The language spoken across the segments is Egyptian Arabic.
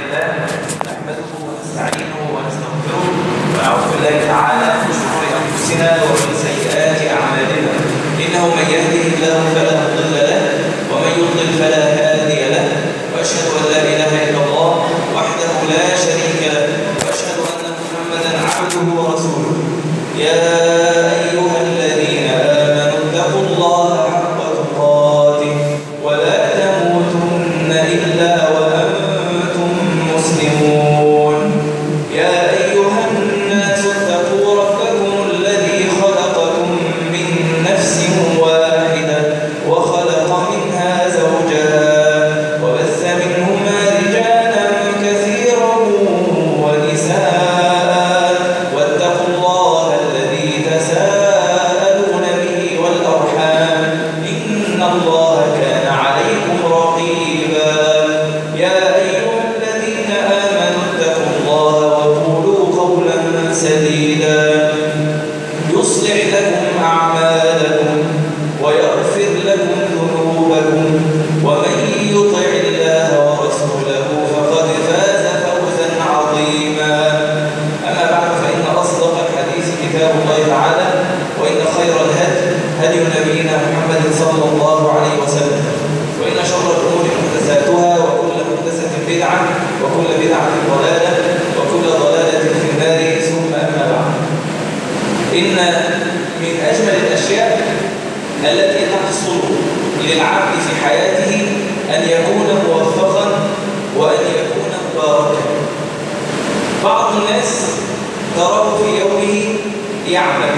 لله نحمده ونستعينه ونستغفره ونعوذ بالله تعالى من شرور انفسنا ومن سيئات اعمالنا انه من يهده الله فلا مضل له ومن يضلل فلا هادي له واشهد ان لا اله الا الله وحده لا شريك له واشهد ان محمدا عبده ورسوله يا ايها الذين امنوا اتقوا الله حق تقاته ولا تموتن الا وانتم مسلمون يا ايها الناس اتقوا ربكم الذي خلقكم من نفس واحده وخلق منها زوجها وبث منهما رجالا كثيرا ونساء واتقوا الله الذي تساءلون به والارحام ان الله كان عليكم رقيبا يا ايها الذين امنوا اتقوا الله وقولوا قولا سديدا يصلح لكم أعمالكم ويغفر لكم ذنوبكم ومن يطع الله ورسوله فقد فاز فوزا عظيما أما بعد فإن أصدق الحديث كتاب الله تعالى وإن خير الهدي هدي نبينا محمد صلى الله عليه وسلم وإن شر الأمور محدثاتها وكل محدثة بدعة وكل بدعة ضلالة وكل ضلالة في النار ثم أما بعد إن من أجمل الأشياء التي تحصل للعبد في حياته أن يكون موفقا وأن يكون مباركا بعض الناس تراه في يومه يعمل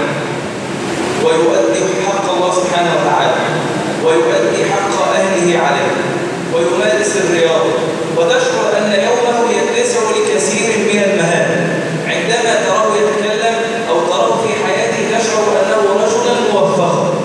ويؤدي حق الله سبحانه وتعالى ويؤدي حق أهله عليه ويمارس الرياضة وتشعر أن يومه يتسع لكثير من المهام عندما تراه يتكلم أو تراه في حياته تشعر أنه رجلا موفقا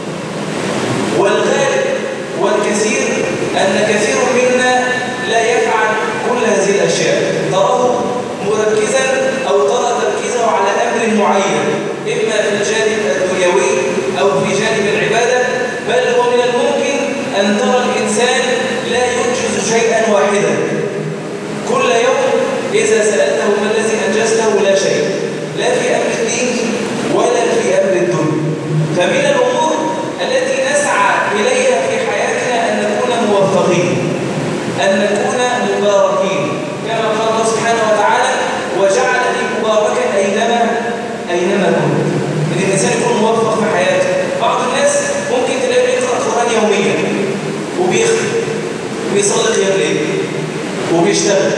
والغالب والكثير أن كثير منا لا يفعل كل هذه الأشياء تراه مركزا أو ترى تركيزه على أمر معين إما في الجانب الدنيوي أو في جانب العبادة بل هو من الممكن أن ترى الإنسان لا ينجز شيئا واحدا كل يوم إذا سألته ما الذي أنجزته لا شيء لا في أمر الدين ولا في أمر الدنيا فمن الأمور التي نسعى إليها في حياتنا أن نكون موفقين أن نكون مباركين كما قال الله سبحانه وتعالى وجعلني مباركا أينما أينما كنت إن الإنسان يكون موفق في حياته بعض الناس ممكن تلاقيه بيقرأ القرآن يوميا وبيختم وبيصلي قيام ليل وبيشتغل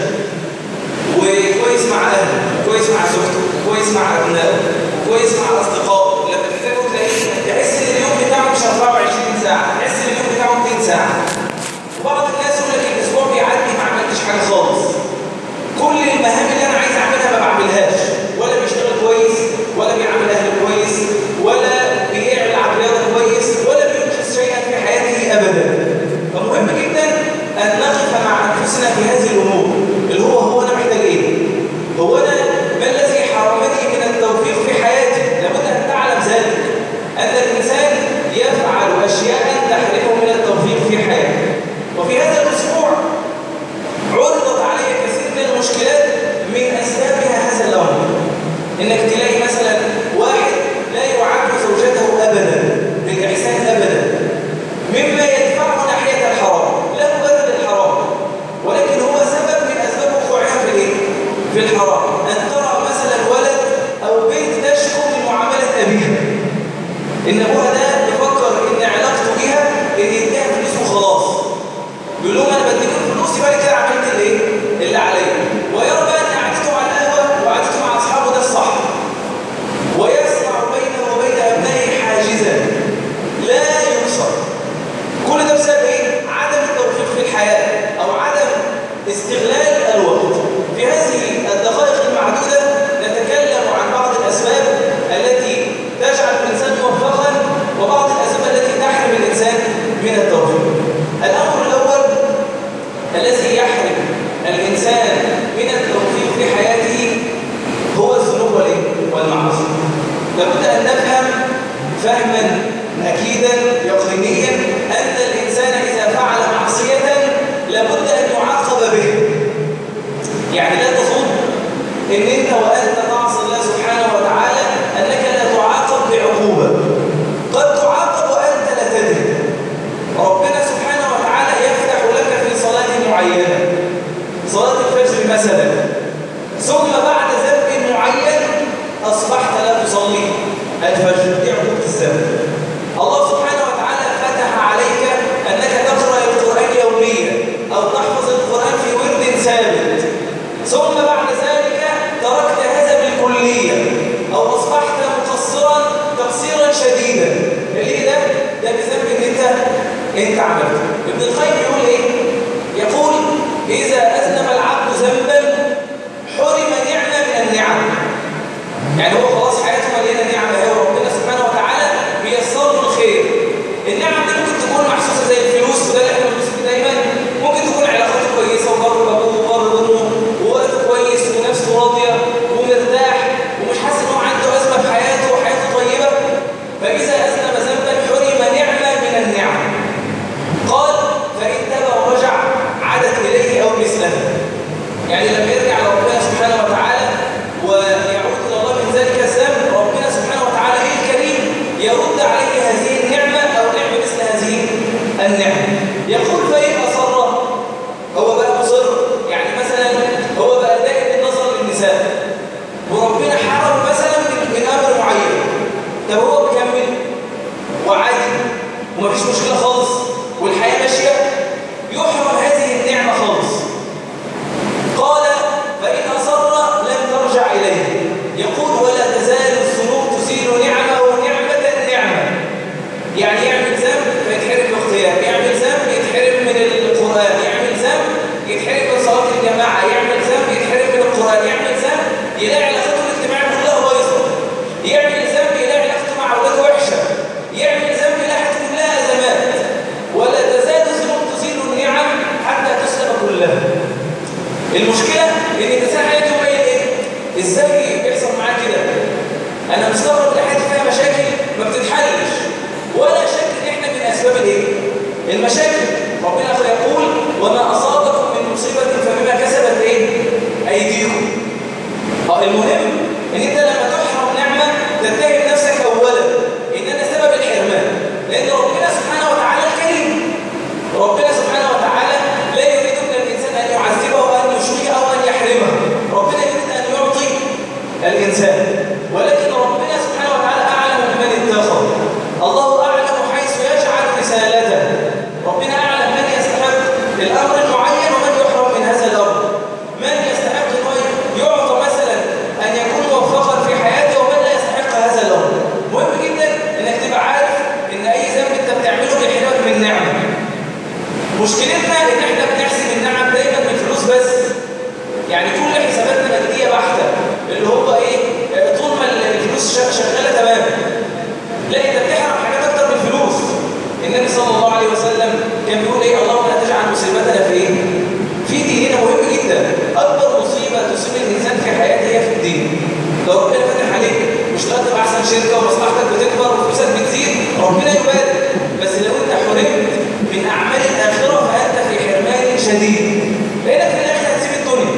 وكويس مع اهله كويس مع زوجته كويس مع ابنائه كويس مع اصدقائه لما تحتاجه تلاقيه تحس ان اليوم بتاعه مش 24 ساعه تحس ان اليوم بتاعه 200 ساعه وبعض الناس يقول لك الاسبوع بيعدي ما عملتش حاجه خالص كل المهام اللي انا عايز اعملها ما بعملهاش ولا بيشتغل كويس ولا بيعامل اهله كويس ولا بيلعب رياضه كويس ولا بينجز شيئا في حياته ابدا فمهم جدا ان نقف مع انفسنا في هذه الامور اللي هو هو انا محتاج ايه هو انا ما الذي حرمني من التوفيق في حياتي لابد ان تعلم ذلك ان الانسان يفعل اشياء تحرمه من التوفيق في حياته وفي هذا الاسبوع عرضت علي كثير من المشكلات من اسبابها هذا الامر انك تلاقي مثلا واحد لا يعد زوجته ابدا بالاحسان ابدا مما يدفعه ناحيه الحرام لا مبرر للحرام ولكن هو سبب من اسباب وقوعها في الايه في الحرام ان ترى مثلا ولد او بنت تشكو من معامله ابيها ان ابوها ده يفكر ان علاقته بيها ان يديها فلوس وخلاص يقول لهم انا بديكم فلوس يبقى أنا كده عملت الايه اللي عليا ويرى بقى ان قعدته على القهوه وقعدته مع اصحابه ده الصح ويصنع بينه وبين ابنائه حاجزا لا يكسر كل ده بسبب ايه عدم التوفيق في الحياه او عدم استغلال الوقت في هذه الدقائق المعدوده نتكلم عن بعض الاسباب التي تجعل الانسان موفقا وبعض الاسباب التي تحرم الانسان من التوفيق الامر الاول الذي يحرم الانسان من التوفيق في حياته هو الذنوب والايه والمعاصي لابد ان نفهم فهما اكيدا يقينيا ان الانسان اذا فعل معصيه لابد ان يعاقب به يعني لا تظن ان انت وانت تعصي الله سبحانه وتعالى انك لا تعاقب بعقوبه قد تعاقب وانت لا تدري ربنا سبحانه وتعالى يفتح لك في صلاه معينه صلاه الفجر مثلا ثم بعد ذنب معين اصبحت لا تصلي الفجر دي عقوبه الذنب الله سبحانه وتعالى فتح عليك انك تقرا القران يوميا او تحفظ القران في ورد ثابت ثم بعد ذلك تركت هذا بالكلية أو أصبحت مقصرا تقصيرا شديدا ليه ده؟ ده بسبب إن أنت أنت عملته ابن القيم يقول إيه؟ يقول إذا أذنب العبد ذنبا حرم نعمة من النعم يعني هو خلاص حياته مليانة نعمة هي ربنا سبحانه وتعالى بيسر له الخير النعم دي ممكن تكون محسوسة زي الفلوس وده اللي احنا بنشوفه دايما ممكن تكون علاقاته كويسة وبر بابوه وبر امه ووقته كويس ونفسه راضية ومرتاح ومش حاسس ان هو عنده أزمة في حياته وحياته طيبة فإذا أذنب ذنبا حرم نعمة من النعم قال فإن تاب ورجع عادت إليه أو مثلها يعني لما يرجع لربنا سبحانه وتعالى ويعود إلى الله من ذلك الذنب ربنا سبحانه وتعالى إيه الكريم يرد عليه هذه النعمة أو نعمة مثل هذه النعمة يقول فإن أصر هو بقى مصر يعني مثلا هو بقى دائم النظر للنساء وربنا حرم مثلا من من أمر معين طب هو مكمل وعادي ومفيش مشكلة خالص والحياة ماشية يحرم هذه النعمة خالص قال فإن أصر لم ترجع إليه يقول ولا تزال الذنوب تزيل نعمة ونعمة النعمة يعني يعمل ذنب فيتحرم باختيار يعمل ذنب يتحرم من القرآن يعمل ذنب يتحرم من صلاة الجماعة يعمل ذنب يتحرم من القرآن يعمل ذنب يلاقي علاقته الاجتماعية كلها بايظة يعمل ذنب يلاقي علاقته مع أولاده وحشة يعمل ذنب يلاقي حياته كلها أزمات ولا تزال الذنوب تزيل النعم حتى تسلب كلها المشكلة ان الانسان حياته قليل ايه؟ ازاي بيحصل معاه كده؟ انا مستغرب ان حياتي فيها مشاكل ما بتتحلش ولا شك ان احنا من اسباب الايه؟ المشاكل ربنا يقول وما اصابكم من مصيبة فبما كسبت ايه؟ ايديكم اه المهم ان انت لما تحرم نعمة تتهم نفسك اولا ان انا سبب الحرمان لان ربنا سبحانه وتعالى الكريم ربنا سبحانه وتعالى لا يريد من الإنسان أن يعذبه وأن يشقيه أو أن يحرمه ربنا يريد أن يعطي الإنسان ولكن ربنا سبحانه وتعالى أعلم بمن اتخذ الله أعلم حيث يجعل رسالته ربنا أعلم من يستحق الأمر المعين ومن يحرم من هذا الأمر من يستحق أنه يعطى مثلا أن يكون موفقا في حياته ومن لا يستحق هذا الأمر مهم جدا أنك تبقى عارف أن أي ذنب أنت بتعمله بيحرمك من نعمة مشكلتنا ان احنا بنحسب النعم دايما من فلوس بس يعني كل حساباتنا ماديه بحته اللي هو ايه آه، طول ما الفلوس شا- شغاله تمام لا انت بتحرم حاجات اكتر من الفلوس النبي صلى الله عليه وسلم كان بيقول ايه اللهم لا تجعل مصيبتنا في ايه في ديننا مهم جدا اكبر مصيبه تصيب الانسان في حياته هي في الدين لو ربنا فتح عليك مش تقدر احسن شركه ومصلحتك بتكبر وفلوسك بتزيد ربنا يبارك بس لو انت حرمت من اعمال الاخره فانت في حرمان شديد لانك في الاخر هتسيب الدنيا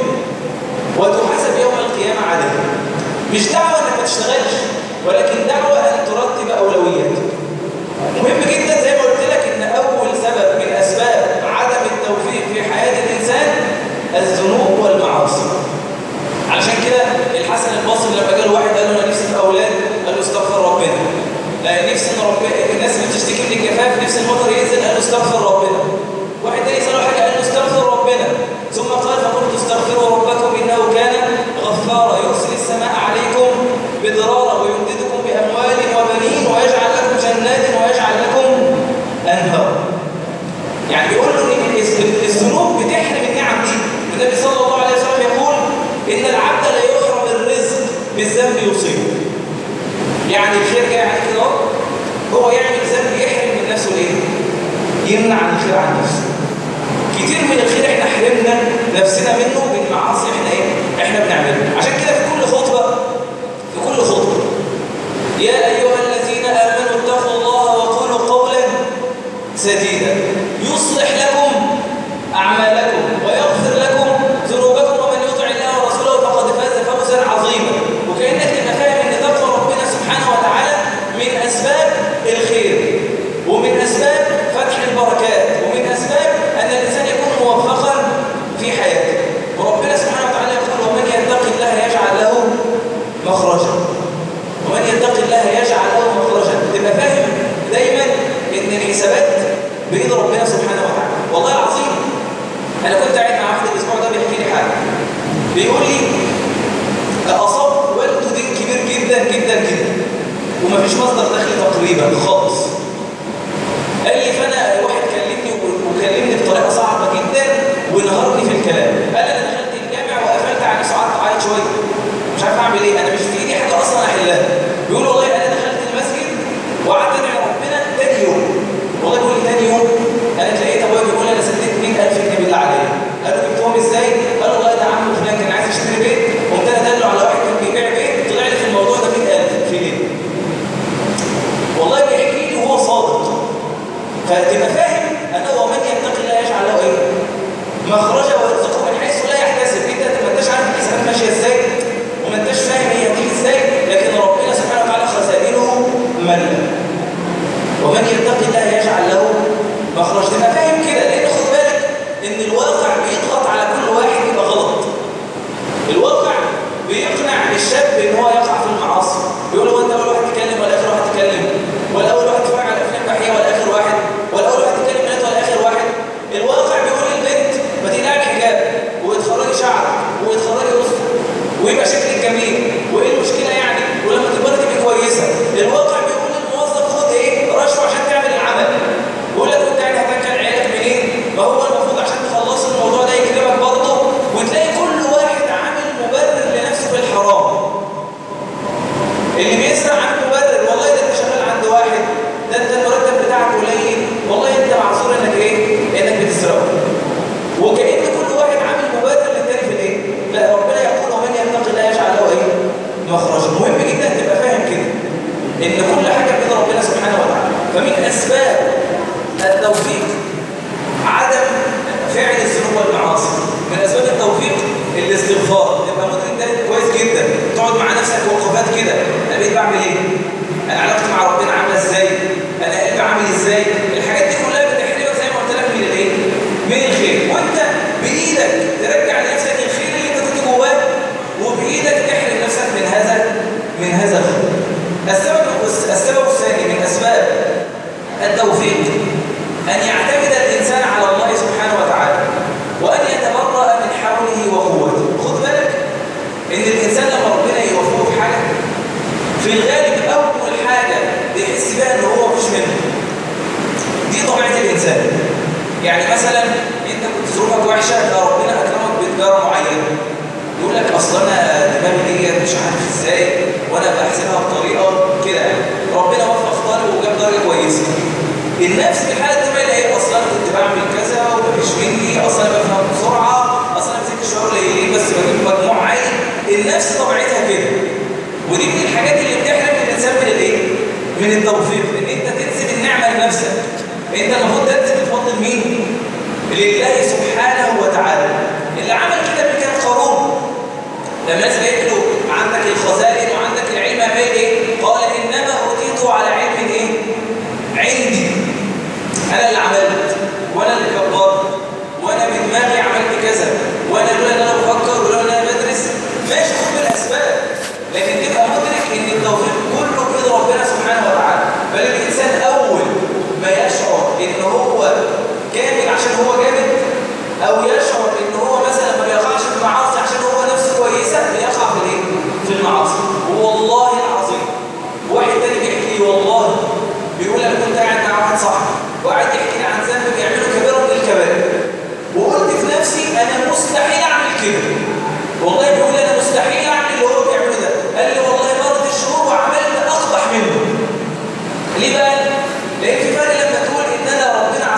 وتحاسب يوم القيامه عليها مش دعوه انك ما تشتغلش ولكن دعوه ان ترتب اولوياتك مهم جدا زي ما قلت لك ان اول سبب من اسباب عدم التوفيق في حياه الانسان الذنوب والمعاصي علشان كده الحسن البصري لما جاله واحد قال له انا نفسي في اولاد قال له استغفر ربنا لا نفسي ان ربنا الناس اللي بتشتكي من الجفاف نفسي المطر ينزل قال له استغفر ربنا واحد تاني ساله حاجه قال له استغفر ربنا ثم قال فقلت استغفروا ربكم انه كان غفارا يرسل السماء عليكم بدرارا ويمددكم باموال وبنين ويجعل لكم جنات ويجعل لكم انهار يعني بيقول له ان الز- الذنوب بتحرم النعم دي النبي صلى الله عليه وسلم يقول ان العبد لا يحرم الرزق بالذنب يصيبه يعني الخير جاي عليه كده اهو هو يعمل ذنب يحرم من نفسه ليه؟ يمنع عن الخير عن نفسه كتير من الخير احنا حرمنا نفسنا منه بالمعاصي احنا ايه؟ احنا بنعملها عشان كده في كل خطبه في كل خطبه يا ايها الذين امنوا اتقوا الله وقولوا قولا سديدا يصلح لكم اعمالكم ويغفر لكم ذنوبكم ومن يطع ان الحسابات بايد ربنا سبحانه وتعالى والله العظيم انا كنت قاعد مع واحد الاسبوع ده بيحكي لي حاجه بيقول لي اصاب والده دين كبير جدا جدا جدا ومفيش مصدر دخل تقريبا خالص قال لي فانا واحد كلمني وكلمني بطريقه صعبه جدا ونهرني في الكلام قال انا دخلت الجامع وقفلت على ساعات عيط شويه مش عارف اعمل ايه انا مش في ايدي حاجه اصلا احلها بيقول والله انا دخلت المسجد وقعدت ادعي ربنا تاني يوم والله بيقول لي تاني يوم انا لقيت ابويا بيقول لي انا سددت 100000 جنيه بالله عليا قالوا جبتهم ازاي؟ قالوا والله ده عمه فلان كان عايز يشتري بيت قمت انا دله على واحد كان بيبيع بيت طلع لي في الموضوع ده 100000 في جنيه والله بيحكي لي وهو صادق فتبقى فاهم انه ومن يتقي الله يجعل له ايه؟ مخرجا ويرزقه من حيث لا يحتسب انت ما انتش عارف الحسابات ماشيه ازاي وما انتش فاهم هي هتيجي ازاي لكن ربنا سبحانه وتعالى خزائنه ملأ ومن يتقي الله يجعل له مخرج تبقى فاهم كده لان خد بالك ان الواقع بيضغط على كل واحد يبقى غلط الواقع بيقنع الشاب ان هو يقع في المعاصي بيقول هو انت اول واحد تتكلم ولا اخر واحد تتكلم ولا اول واحد تتفرج على افلام بحيه ولا اخر واحد ولا اول واحد تتكلم بنات ولا اخر واحد الواقع بيقول للبنت ما تقلعي حجاب وتخرجي شعرك وتخرجي وسط ويبقى شكلك جميل وايه المشكله يعني ولما تكبري تبقي كويسه الواقع بيقول للموظف خد ايه رشوه عشان تعمل العمل يقول لك انت يعني هتاكل عيالك منين ما هو المفروض عشان تخلص الموضوع ده يكرمك برضه وتلاقي كل واحد عامل مبرر لنفسه في الحرام اللي بيسرق عنده مبرر والله ده انت شغال عند واحد ده انت المرتب بتاعك قليل والله انت معذور انك ايه انك بتسرقه وكأن كل واحد عامل مبرر للتاني في الايه لا ربنا يقول ومن يتقي الله يجعل له ايه مخرجا مهم جدا تبقى فاهم كده ان كل حاجه بيد ربنا سبحانه وتعالى فمن اسباب التوفيق عدم فعل الذنوب والمعاصي من اسباب التوفيق الاستغفار تبقى مدرك ده كويس جدا تقعد مع نفسك وقفات كده انا بقيت بعمل ايه انا علاقتي مع ربنا عامله ازاي انا قلبي عامل ازاي الحاجات دي كلها بتحرمك زي ما قلت لك من الايه من الخير وانت بايدك ترجع لنفسك الخير اللي انت كنت جواه وبايدك تحرم نفسك من هذا من هذا الخير السبب السبب الثاني من اسباب التوفيق ان يعتمد الانسان على الله سبحانه وتعالى وان يتبرأ من حوله وقوته خد بالك ان الانسان لما ربنا يوفقه في حاجه في الغالب اول حاجه بيحس بها ان هو مفيش منه دي طبيعه الانسان يعني مثلا انت كنت ظروفك وحشه فربنا اكرمك بتجاره معينه يقول لك اصل انا دماغي ديت مش عارف ازاي وانا بحسبها بطريقه كده يعني ربنا وفق طالب وجاب درجه كويسه النفس في الحاله دي بقى ايه اصلا انا كنت بعمل كذا ومفيش مني اصلا انا بفهم بسرعه اصلا انا بذاكر شويه قليلين بس بجيب مجموع عالي النفس طبيعتها كده ودي من الحاجات اللي بتحرم الانسان من الايه من التوفيق ان انت تنسب النعمه لنفسك انت المفروض تنسب الفضل لمين لله سبحانه وتعالى اللي عمل كده اللي كان قارون لما الناس قالت له عندك الخزائن وعندك العلم قال ايه قال انما اوتيته على علم ايه عندي انا اللي عملت وانا اللي كبرت وانا بدماغي عملت كذا وانا لولا ان انا بفكر ولولا ان انا بدرس ماشي خد بالاسباب لكن تبقى مدرك ان التوفيق كله بايد ربنا سبحانه وتعالى بل الانسان اول ما يشعر ان هو كامل عشان هو جامد او يشعر ان هو مثلا ما بيقعش في المعاصي عشان هو نفسه كويسه بيقع في الايه في المعاصي والله العظيم واحد تاني بيحكي لي والله بيقول انا كنت قاعد مع واحد صاحبي وقاعد يحكي لي عن ذنب بيعمله كبيره من الكبائر وقلت في نفسي انا مستحيل اعمل كده والله بيقول لي انا مستحيل اعمل اللي هو بيعمله ده قال لي والله مرت الشهور وعملت اقبح منه ليه بقى؟ لان في فرق لما تقول ان انا ربنا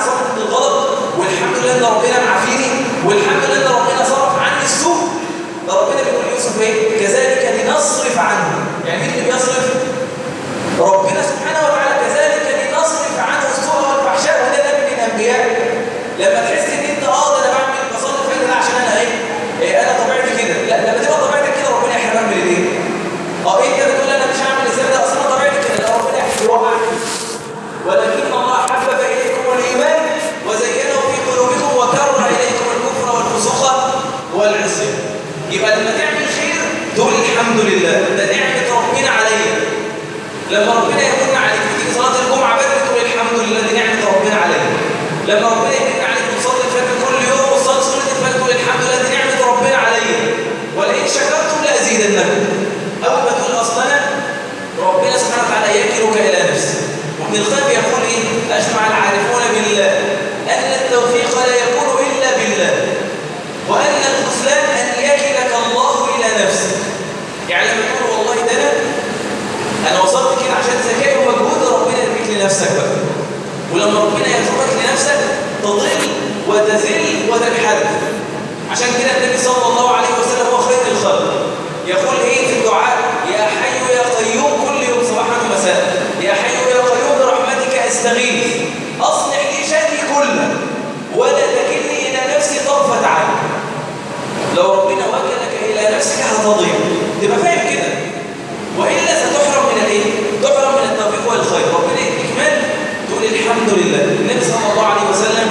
تضل وتزل وتنحرف عشان كده النبي صلى الله عليه وسلم هو خير الخلق يقول ايه في الدعاء يا حي يا قيوم كل يوم صباحا ومساء يا حي يا قيوم برحمتك استغيث اصلح لي شأني كله ولا تكلني الى نفسي طرفة عين لو ربنا وكلك الى نفسك هتضيع تبقى فاهم كده والا ستحرم من الايه تحرم من التوفيق والخير ربنا يديك مال تقول الحمد لله النبي صلى الله عليه وسلم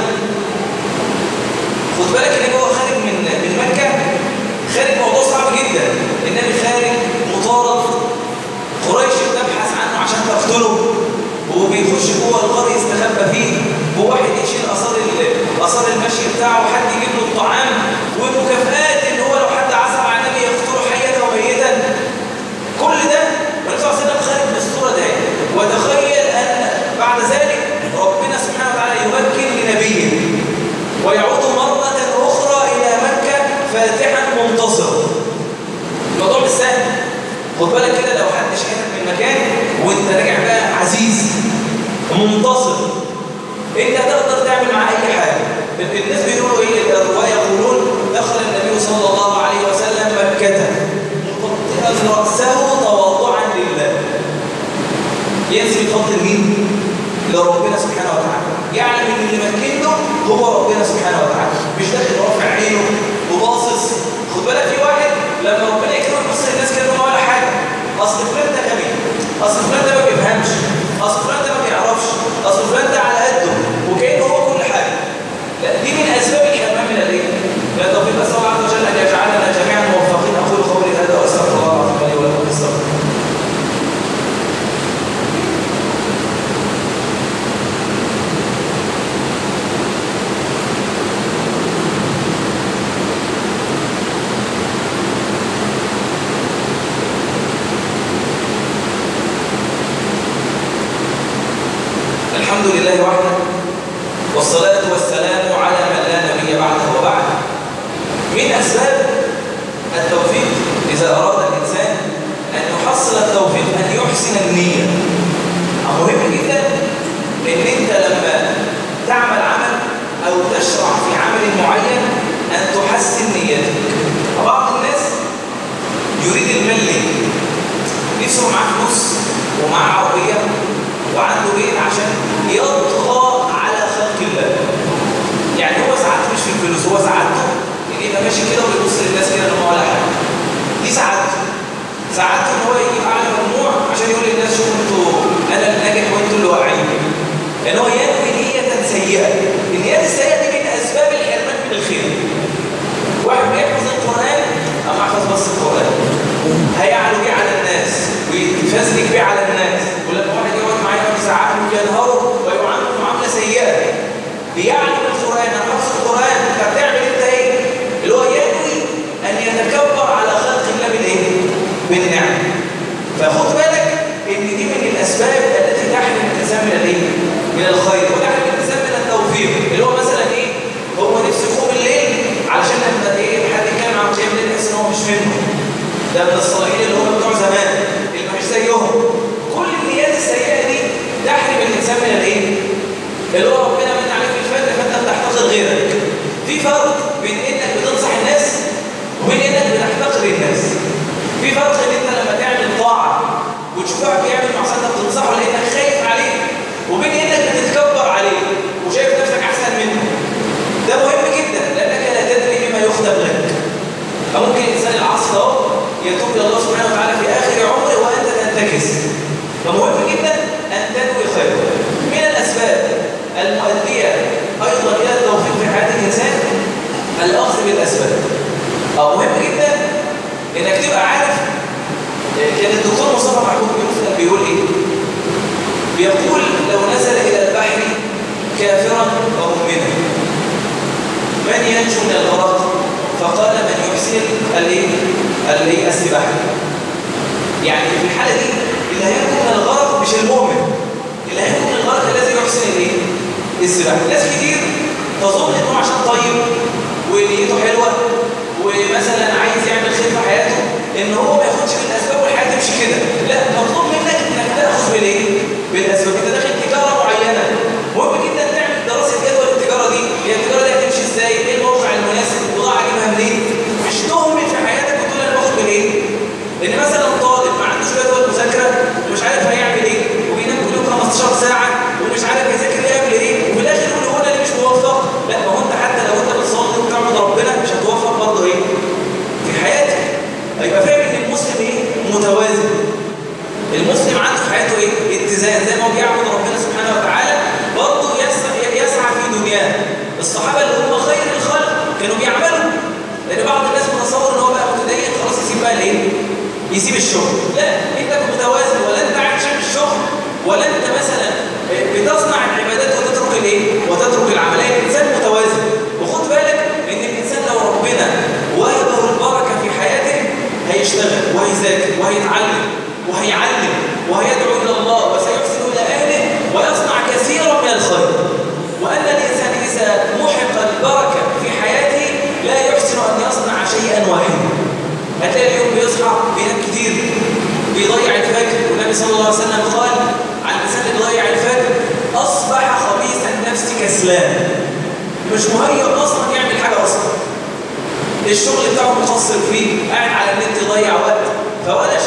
خد بالك ان هو خارج من من مكه خارج موضوع صعب جدا النبي خارج مطارد قريش بتبحث عنه عشان تقتله وبيخش جوه الغار يستخبى فيه وواحد يشيل اثار اثار المشي بتاعه وحد يجيب له الطعام ومكافآت ان هو لو حد عزم على النبي يقتله حيا وميتا كل ده والنبي صلى الله عليه وسلم خارج بالصوره ده وتخيل ان بعد ذلك ربنا سبحانه وتعالى يمكن لنبيه ويعود مرة أخرى إلى مكة فاتحا منتصر الموضوع مش سهل خد بالك كده لو حد شايفك من مكان وانت راجع بقى عزيز منتصر انت هتقدر تعمل معاه اي حاجه الناس بيقولوا ايه الروايه يقولون دخل النبي صلى الله عليه وسلم مكه مطبطئا راسه تواضعا لله ينزل فضل مين لربنا سبحانه وتعالى يعلم ان اللي مكنه هو ربنا سبحانه وتعالى مش داخل رافع عينه وباصص خد بالك في واحد لما ربنا يكرمه يبص للناس كده ما ولا حاجه اصل فلان ده غبي اصل فلان ده ما بيفهمش اصل فلان ده ما بيعرفش اصل فلان ده على قده وكانه هو كل حاجه لا دي من اسباب الحرمان من الايه لا توفيق اسال الله عز وجل ان يجعلنا جميعا موفقين اقول قولي هذا واستغفر الله العظيم لي ولكم استغفر الحمد لله وحده والصلاة والسلام على من لا نبي بعده وبعد من أسباب التوفيق إذا أراد الإنسان أن يحصل التوفيق أن يحسن النية مهم جدا أن أنت لما تعمل عمل أو تشرع في عمل معين أن تحسن نيتك بعض الناس يريد المال ليه؟ نفسه معاه فلوس ومعاه عربية وعنده بيت عشان يطغى على خلق الله يعني هو سعادته مش في الفلوس هو سعادته ان يبقى ماشي كده ويبص للناس كده ان هو ولا حاجه دي سعادته سعادته ان هو يجيب اعلى مجموع عشان يقول للناس شوفوا انتوا انا اللي ناجح وانتوا اللي واقعين ان هو ينوي نيه سيئه النيات السيئه دي من اسباب الحرمان من الخير واحد بيحفظ القران اما احفظ بس القران هيعلو بيه على الناس ويتفزلك بيه على الناس ولما واحد يقعد معاه خمس ساعات وينهاره ويعامله معامله سيئه بيعلم القران انا حافظ القران فبتعمل انت ايه؟ اللي هو ينوي ان يتكبر على خلق الله بالايه؟ بالنعم فخد بالك ان دي من الاسباب التي تحرم الانسان من الايه؟ من الخير وتحرم الانسان من التوفيق اللي هو مثلا ايه؟ هو نفسه يقوم الليل علشان لما ايه حد يتكلم عن قيام الليل يحس ان هو مش منه ده من الصالحين اللي هم بتوع زمان اللي مش زيهم كل النيات السيئه دي تحرم الانسان من الايه؟ اللي هو ربنا من عليك الفجر فانت بتحتقر غيرك في فرق بين انك بتنصح الناس وبين انك بتحتقر الناس في فرق ان انت لما تعمل طاعه وتشوف واحد بيعمل معصيه انت بتنصحه لانك خايف عليه وبين انك بتتكبر عليه وشايف نفسك احسن منه ده مهم جدا لانك لا تدري بما يختم لك فممكن الانسان العاصي ده يتوب الى الله سبحانه وتعالى في اخر عمره وانت تنتكس فمهم جدا ان تنوي خيرا من الاسباب المؤديه ايضا الى التوفيق في حياه الانسان الاخذ بالاسباب او مهم جدا انك تبقى عارف كان الدكتور مصطفى محمود بن بيقول ايه بيقول لو نزل الى البحر كافرا ومؤمنا من ينجو من الغرق فقال من يحسن الايه الايه السباحه يعني في الحاله دي اللي هينجو من الغرق مش المؤمن اللي هينجو من الغرق الذي يحسن الايه السباحه ناس كتير تظن انه عشان طيب ونيته حلوه ومثلا عايز يعمل خير في حياته ان هو ما ياخدش بالاسباب والحياه تمشي كده لا مطلوب منك انك تاخذ بالايه بالاسباب انت داخل تجاره معينه مهم جدا تعمل دراسه جدوى للتجاره دي صلى الله عليه وسلم قال عن الإنسان اللي ضيع الفجر أصبح خبيث النفس كسلان مش مهيئ أصلا يعمل حاجة أصلا الشغل بتاعه مقصر فيه قاعد على النت يضيع وقت فولا